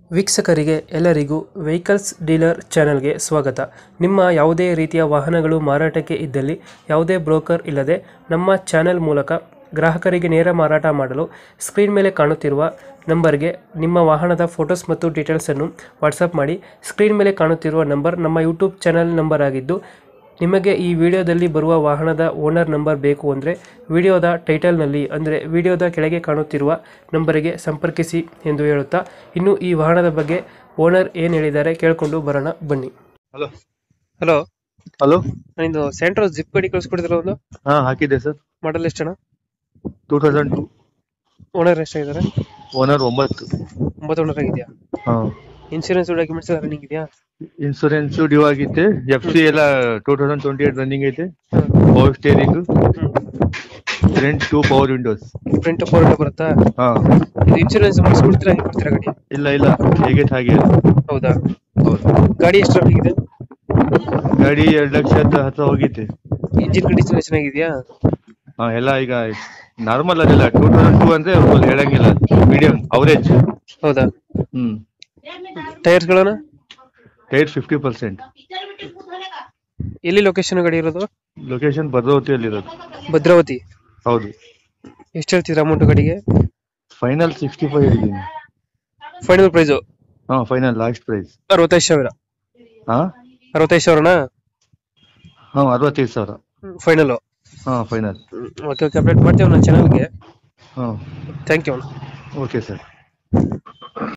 ವೀಕ್ಷಕರಿಗೆ ಎಲ್ಲರಿಗೂ vehicles dealer ಚಾನೆಲ್ಗೆ ಸ್ವಾಗತ ನಿಮ್ಮ ಯಾವುದೇ ರೀತಿಯ ವಾಹನಗಳು ಮಾರಾಟಕ್ಕೆ ಇದ್ದಲ್ಲಿ ಯಾವುದೇ ಬ್ರೋಕರ್ ಇಲ್ಲದೆ ನಮ್ಮ ಚಾನೆಲ್ ಮೂಲಕ ಗ್ರಾಹಕರಿಗೆ ನೇರ ಮಾರಾಟ ಮಾಡಲು ಸ್ಕ್ರೀನ್ ಮೇಲೆ ಕಾಣುತ್ತಿರುವ ನಂಬರ್ಗೆ ನಿಮ್ಮ ವಾಹನದ ಫೋಟೋಸ್ ಮತ್ತು ಡೀಟೇಲ್ಸನ್ನು ವಾಟ್ಸಪ್ ಮಾಡಿ ಸ್ಕ್ರೀನ್ ಮೇಲೆ ಕಾಣುತ್ತಿರುವ ನಂಬರ್ ನಮ್ಮ ಯೂಟ್ಯೂಬ್ ಚಾನೆಲ್ ನಂಬರ್ ಆಗಿದ್ದು ನಿಮಗೆ ಈ ವಿಡಿಯೋದಲ್ಲಿ ಬರುವ ವಾಹನದ ಓನರ್ ನಂಬರ್ ಬೇಕು ಅಂದರೆ ವಿಡಿಯೋದ ಟೈಟಲ್ನಲ್ಲಿ ಅಂದರೆ ವಿಡಿಯೋದ ಕೆಳಗೆ ಕಾಣುತ್ತಿರುವ ನಂಬರಿಗೆ ಸಂಪರ್ಕಿಸಿ ಎಂದು ಹೇಳುತ್ತಾ ಇನ್ನು ಈ ವಾಹನದ ಬಗ್ಗೆ ಓನರ್ ಏನು ಹೇಳಿದ್ದಾರೆ ಕೇಳಿಕೊಂಡು ಬರೋಣ ಬನ್ನಿ ಹಲೋ ಹಲೋ ಹಲೋ ನಾನಿಂದು ಸ್ಯಾಂಟ್ರೋ ಜಿಪ್ ಗಾಡಿ ಕಳಿಸ್ಕೊಡಿದ್ರೆ ಒಂದು ಹಾ ಹಾಕಿದೆ ಸರ್ ಮಾಡಲ್ ಎಷ್ಟಣ್ಣ ಟೂ ತೌಸಂಡ್ ಟು ಓನರ್ ಎಷ್ಟಾಗಿದ್ದಾರೆ ಓನರ್ ಒಂಬತ್ತು ಒಂಬತ್ತು ಓನರ್ ಆಗಿದೆಯಾ ಹಾ ಇನ್ಶೂರೆನ್ಸ್ ಡಾಕ್ಯುಮೆಂಟ್ಸ್ ರನ್ನಿಂಗ್ ಇದೆಯಾ ಇನ್ಸೂರೆನ್ಸ್ ಡ್ಯೂ ಆಗಿತ್ತೆ ಎಫ್ ಸಿ ಎಲ್ಲ two thousand twenty eight running ಐತೆ power steering front two power windows front four ಬರುತ್ತಾ ಹಾ ಇದು ಇನ್ಶೂರೆನ್ಸ್ ಮಾಡಿಸ್ಕೊಡ್ತೀರಾ ಹೇಗೆ ಕೊಡ್ತೀರಾ ಗಾಡಿ ಇಲ್ಲ ಇಲ್ಲ ಹೇಗೆ ಹಾಗೆ ಇದೆ. ಹೌದಾ ಹೌದು ಗಾಡಿ ಎಷ್ಟು ರನ್ನಿಂಗ್ ಇದೆ ಗಾಡಿ ಎರಡು ಲಕ್ಷದ ಹತ್ರ ಹೋಗಿತ್ತೆ ಇಂಜಿನ್ ಕಂಡೀಷನ್ ಚೆನ್ನಾಗಿದೆಯಾ ಹಾ ಎಲ್ಲ ಈಗ ನಾರ್ಮಲ್ ಅದೆಲ್ಲ ಟೂ ತೌಸಂಡ್ ಟೂ ಅಂದ್ರೆ ಫುಲ್ ಹೇಳಂಗಿಲ್ಲ ಮೀಡಿಯಂ ಅವರೇಜ್ ಹೌದಾ ಹ್ಮ್ ಟೈರ್ಸ್ಗಳನ್ನ ಟೈರ್ ಫಿಫ್ಟಿ ಪರ್ಸೆಂಟ್ ಎಲ್ಲಿ ಲೊಕೇಶನ್ ಗಾಡಿ ಇರೋದು ಲೊಕೇಶನ್ ಭದ್ರಾವತಿಯಲ್ಲಿರೋದು ಭದ್ರಾವತಿ ಹೌದು ಎಷ್ಟು ಹೇಳ್ತಿದ್ರ ಅಮೌಂಟ್ ಗಾಡಿಗೆ ಫೈನಲ್ ಸಿಕ್ಸ್ಟಿ ಫೈವ್ ಹೇಳಿದ್ದೀನಿ ಫೈನಲ್ ಪ್ರೈಸ್ ಹಾ ಫೈನಲ್ ಲಾಸ್ಟ್ ಪ್ರೈಸ್ ಅರವತ್ತೈದು ಸಾವಿರ ಹಾ ಅರವತ್ತೈದು ಸಾವಿರನಾ ಹಾ ಅರವತ್ತೈದು ಸಾವಿರ ಫೈನಲ್ ಹಾ ಫೈನಲ್ ಓಕೆ ಓಕೆ ಅಪ್ಡೇಟ್ ಮಾಡ್ತೇವೆ ನನ್ನ ಚಾನಲ್ಗೆ ಹಾ ಥ್ಯಾಂಕ್ ಯು ಓಕೆ ಸರ್